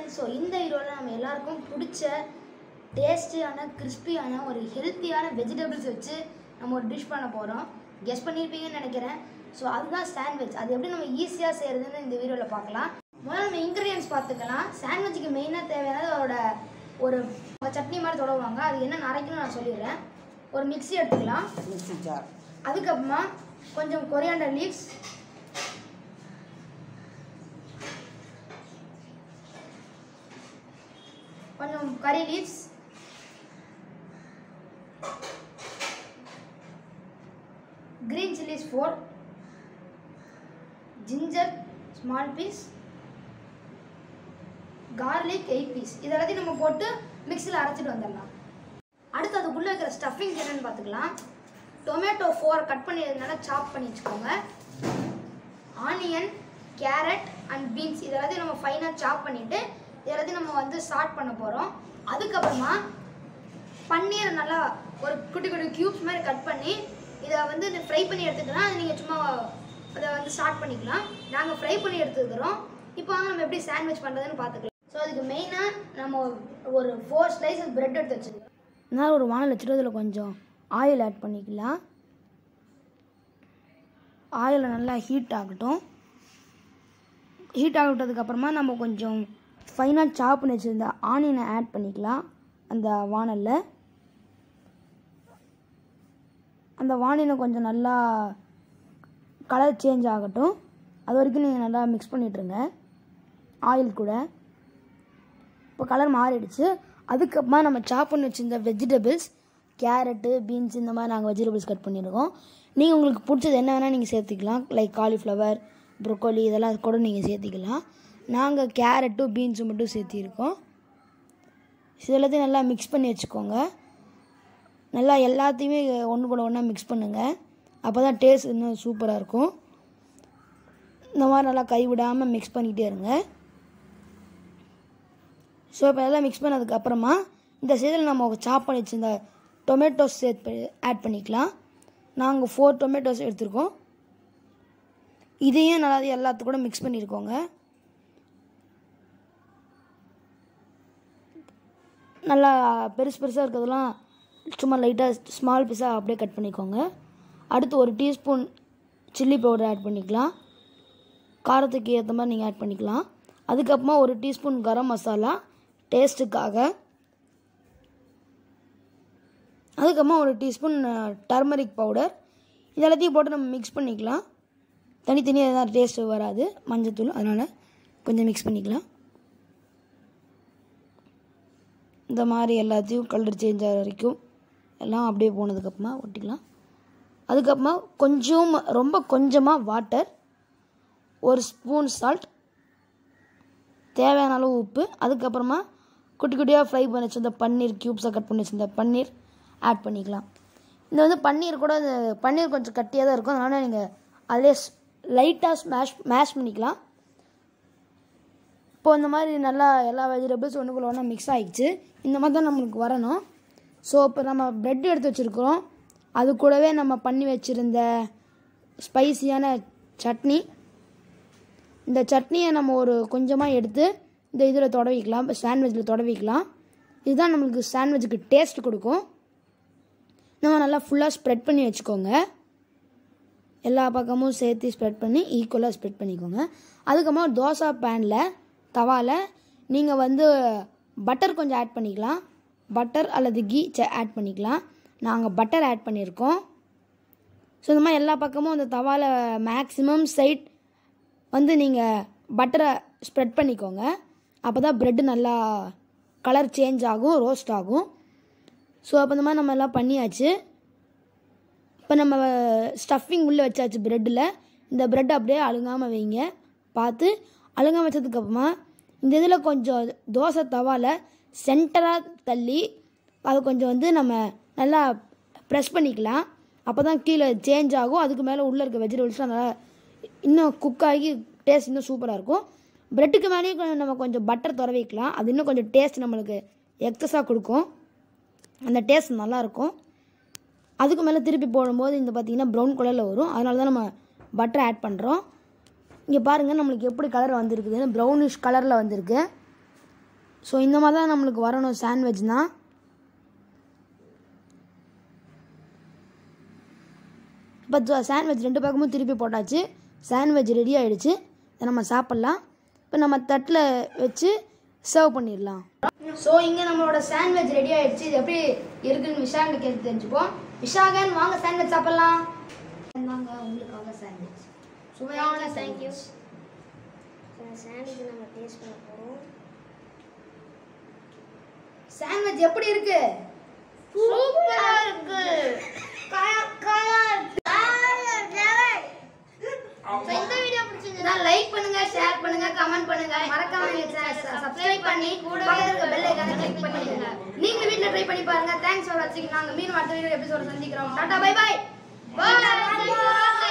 so இந்த வீடியோவில் நம்ம எல்லாருக்கும் பிடிச்ச டேஸ்டியான கிறிஸ்பியான ஒரு ஹெல்த்தியான வெஜிடபிள்ஸ் வச்சு நம்ம ஒரு டிஷ் பண்ண போகிறோம் கெஸ் பண்ணியிருப்பீங்கன்னு நினைக்கிறேன் ஸோ அதுதான் சாண்ட்விச் அது எப்படி நம்ம ஈஸியாக செய்கிறதுன்னு இந்த வீடியோவில் பார்க்கலாம் முதல்ல நம்ம இன்க்ரீடியன்ஸ் பார்த்துக்கலாம் சாண்ட்விச்சுக்கு மெயினாக தேவையானது அதோட ஒரு சட்னி மாதிரி தொடருவாங்க அது என்ன அரைக்கணும்னு நான் சொல்லிடுறேன் ஒரு மிக்ஸி எடுத்துக்கலாம் மிக்ஸி ஜார் அதுக்கப்புறமா கொஞ்சம் கொரியாண்டர் லீவ்ஸ் கொஞ்சம் curry leaves green chilies 4 ginger small piece garlic 8 piece இது எல்லாத்தையும் நம்ம போட்டு மிக்ஸியில் அரைச்சிட்டு வந்துடலாம் அடுத்து அதுக்குள்ளே வைக்கிற ஸ்டஃபிங் என்னன்னு பார்த்துக்கலாம் டொமேட்டோ ஃபோர் கட் பண்ணி நல்லா சாப் பண்ணி வச்சுக்கோங்க ஆனியன் கேரட் அண்ட் பீன்ஸ் இது எல்லாத்தையும் நம்ம ஃபைனாக சாப் பண்ணிவிட்டு இது எல்லாத்தையும் நம்ம வந்து ஸ்டார்ட் பண்ண போகிறோம் அதுக்கப்புறமா பன்னீரை நல்லா ஒரு குட்டி குட்டி க்யூப்ஸ் மாதிரி கட் பண்ணி இதை வந்து ஃப்ரை பண்ணி எடுத்துக்கலாம் அது நீங்கள் சும்மா அதை வந்து ஸ்டார்ட் பண்ணிக்கலாம் நாங்கள் ஃப்ரை பண்ணி எடுத்துக்கிறோம் இப்போ வாங்க நம்ம எப்படி சாண்ட்விச் பண்ணுறதுன்னு பார்த்துக்கலாம் ஸோ அதுக்கு மெயினாக நம்ம ஒரு ஃபோர் ஸ்லைசஸ் பிரெட் எடுத்து வச்சுக்கலாம் நான் ஒரு வானல் வச்சுட்டு அதில் கொஞ்சம் ஆயில் ஆட் பண்ணிக்கலாம் ஆயில் நல்லா ஹீட் ஆகட்டும் ஹீட் ஆகிட்டதுக்கப்புறமா நம்ம கொஞ்சம் ஃபைனாக சாப் பண்ணி வச்சுருந்த ஆனியனை ஆட் பண்ணிக்கலாம் அந்த வானலில் அந்த வானிலை கொஞ்சம் நல்லா கலர் சேஞ்ச் ஆகட்டும் அது வரைக்கும் நீங்கள் நல்லா மிக்ஸ் பண்ணிட்டுருங்க ஆயில் கூட இப்போ கலர் மாறிடுச்சு அதுக்கப்புறமா நம்ம சாப் பண்ணி வச்சிருந்த வெஜிடபிள்ஸ் கேரட்டு பீன்ஸ் இந்த மாதிரி நாங்கள் வெஜிடபிள்ஸ் கட் பண்ணியிருக்கோம் நீங்கள் உங்களுக்கு பிடிச்சது என்ன வேணால் நீங்கள் சேர்த்துக்கலாம் லைக் காலிஃப்ளவர் ப்ரொக்கோலி இதெல்லாம் கூட நீங்கள் சேர்த்திக்கலாம் நாங்கள் கேரட்டும் பீன்ஸும் மட்டும் சேர்த்திருக்கோம் இது எல்லாத்தையும் நல்லா மிக்ஸ் பண்ணி வச்சுக்கோங்க நல்லா எல்லாத்தையுமே ஒன்று கூட ஒன்றா மிக்ஸ் பண்ணுங்கள் அப்போ தான் டேஸ்ட் இன்னும் சூப்பராக இருக்கும் இந்த மாதிரி நல்லா கைவிடாமல் மிக்ஸ் பண்ணிகிட்டே இருங்க ஸோ இப்போ நல்லா மிக்ஸ் பண்ணதுக்கப்புறமா இந்த சைடில் நம்ம சாப் பண்ணி வச்சிருந்த டொமேட்டோஸ் சேர்த்து ஆட் பண்ணிக்கலாம் நாங்கள் ஃபோர் டொமேட்டோஸ் எடுத்திருக்கோம் இதையும் நல்லா எல்லாத்து கூட மிக்ஸ் பண்ணியிருக்கோங்க நல்லா பெருசு பெருசாக இருக்கிறதெல்லாம் சும்மா லைட்டாக ஸ்மால் பீஸாக அப்படியே கட் பண்ணிக்கோங்க அடுத்து ஒரு டீஸ்பூன் சில்லி பவுடர் ஆட் பண்ணிக்கலாம் காரத்துக்கு ஏற்ற மாதிரி நீங்கள் ஆட் பண்ணிக்கலாம் அதுக்கப்புறமா ஒரு டீஸ்பூன் கரம் மசாலா டேஸ்ட்டுக்காக அதுக்கப்புறமா ஒரு டீஸ்பூன் டர்மரிக் பவுடர் இது எல்லாத்தையும் போட்டு நம்ம மிக்ஸ் பண்ணிக்கலாம் தனித்தனியாக எதாவது டேஸ்ட் வராது மஞ்சத்தூள் அதனால் கொஞ்சம் மிக்ஸ் பண்ணிக்கலாம் இந்த மாதிரி எல்லாத்தையும் கலர் சேஞ்ச் ஆகிற வரைக்கும் எல்லாம் அப்படியே போனதுக்கப்புறமா ஒட்டிக்கலாம் அதுக்கப்புறமா கொஞ்சம் ரொம்ப கொஞ்சமாக வாட்டர் ஒரு ஸ்பூன் சால்ட் தேவையான அளவு உப்பு அதுக்கப்புறமா குட்டி குட்டியாக ஃப்ரை பண்ணி வச்சிருந்த பன்னீர் க்யூப்ஸை கட் பண்ணி வச்சிருந்த பன்னீர் ஆட் பண்ணிக்கலாம் இந்த வந்து பன்னீர் கூட இந்த பன்னீர் கொஞ்சம் கட்டியாக தான் இருக்கும் அதனால் நீங்கள் அதிலே லைட்டாக ஸ்மாஷ் மேஷ் பண்ணிக்கலாம் இப்போ இந்த மாதிரி நல்லா எல்லா வெஜிடபிள்ஸ் ஒன்றுக்குள்ள ஒன்றா மிக்ஸ் ஆகிடுச்சு இந்த மாதிரி தான் நம்மளுக்கு வரணும் ஸோ இப்போ நம்ம ப்ரெட் எடுத்து வச்சுருக்குறோம் அது கூடவே நம்ம பண்ணி வச்சுருந்த ஸ்பைசியான சட்னி இந்த சட்னியை நம்ம ஒரு கொஞ்சமாக எடுத்து இந்த இதில் தொடவிக்கலாம் சாண்ட்விச்சில் தொடவிக்கலாம் இதுதான் நம்மளுக்கு சாண்ட்விச்சுக்கு டேஸ்ட் கொடுக்கும் நம்ம நல்லா ஃபுல்லாக ஸ்ப்ரெட் பண்ணி வச்சுக்கோங்க எல்லா பக்கமும் சேர்த்து ஸ்ப்ரெட் பண்ணி ஈக்குவலாக ஸ்ப்ரெட் பண்ணிக்கோங்க அதுக்கப்புறமா தோசை பேனில் தவாவில் நீங்கள் வந்து பட்டர் கொஞ்சம் ஆட் பண்ணிக்கலாம் பட்டர் அல்லது கீ ஆட் பண்ணிக்கலாம் நாங்கள் பட்டர் ஆட் பண்ணியிருக்கோம் ஸோ இந்த மாதிரி எல்லா பக்கமும் அந்த தவாவில் மேக்ஸிமம் சைட் வந்து நீங்கள் பட்டரை ஸ்ப்ரெட் பண்ணிக்கோங்க அப்போ தான் ப்ரெட்டு நல்லா கலர் சேஞ்ச் ஆகும் ரோஸ்ட் ஆகும் ஸோ அப்போ இந்த மாதிரி நம்ம எல்லாம் பண்ணியாச்சு இப்போ நம்ம ஸ்டஃபிங் உள்ளே வச்சாச்சு ப்ரெட்டில் இந்த ப்ரெட் அப்படியே அழுங்காமல் வைங்க பார்த்து அழுங்காமல் வச்சதுக்கப்புறமா இந்த இதில் கொஞ்சம் தோசை தவாவில் சென்டராக தள்ளி அதை கொஞ்சம் வந்து நம்ம நல்லா ப்ரெஸ் பண்ணிக்கலாம் அப்போ தான் கீழே சேஞ்ச் ஆகும் அதுக்கு மேலே உள்ளே இருக்க வெஜிடபிள்ஸ்லாம் நல்லா இன்னும் குக் ஆகி டேஸ்ட் இன்னும் சூப்பராக இருக்கும் ப்ரெட்டுக்கு மேலேயும் கொஞ்சம் நம்ம கொஞ்சம் பட்டர் துற வைக்கலாம் அது இன்னும் கொஞ்சம் டேஸ்ட் நம்மளுக்கு எக்ஸஸாக கொடுக்கும் அந்த டேஸ்ட் நல்லாயிருக்கும் அதுக்கு மேலே திருப்பி போடும்போது இந்த பார்த்திங்கன்னா ப்ரௌன் கலரில் வரும் அதனால தான் நம்ம பட்டர் ஆட் பண்ணுறோம் இங்கே பாருங்கள் நம்மளுக்கு எப்படி கலர் வந்திருக்குதுன்னு ப்ரௌனிஷ் கலரில் வந்திருக்கு ஸோ இந்த மாதிரி தான் நம்மளுக்கு வரணும் சாண்ட்விச்னா இப்போ சாண்ட்விச் ரெண்டு பக்கமும் திருப்பி போட்டாச்சு சாண்ட்விச் ரெடி ஆயிடுச்சு இதை நம்ம சாப்பிட்லாம் இப்போ நம்ம தட்டில் வச்சு சர்வ் பண்ணிடலாம் ஸோ இங்கே நம்மளோட சாண்ட்விச் ரெடி ஆயிடுச்சு இது எப்படி இருக்குன்னு விஷாங்க கேட்டு தெரிஞ்சுப்போம் விஷாகன் வாங்க சாண்ட்விச் சாப்பிட்லாம் வாங்க உங்களுக்காக சாண்ட்விச் சுவையான தேங்க்யூ சாண்ட்விச் நம்ம டேஸ்ட் பண்ண போகிறோம் சாண்ட்விச் எப்படி இருக்கு சூப்பரா இருக்கு காயா காயா இந்த வீடியோ பிடிச்சிருந்தா லைக் பண்ணுங்க ஷேர் பண்ணுங்க கமெண்ட் பண்ணுங்க மறக்காம எங்க சப்ஸ்கிரைப் பண்ணி கூட இருக்க பெல் ஐகானை கிளிக் பண்ணிடுங்க நீங்க வீட்ல ட்ரை பண்ணி பாருங்க தேங்க்ஸ் ஃபார் வாட்சிங் நாங்க மீண்டும் அடுத்த வீடியோ எபிசோட சந்திக்கிறோம் டாடா பை பை பாய்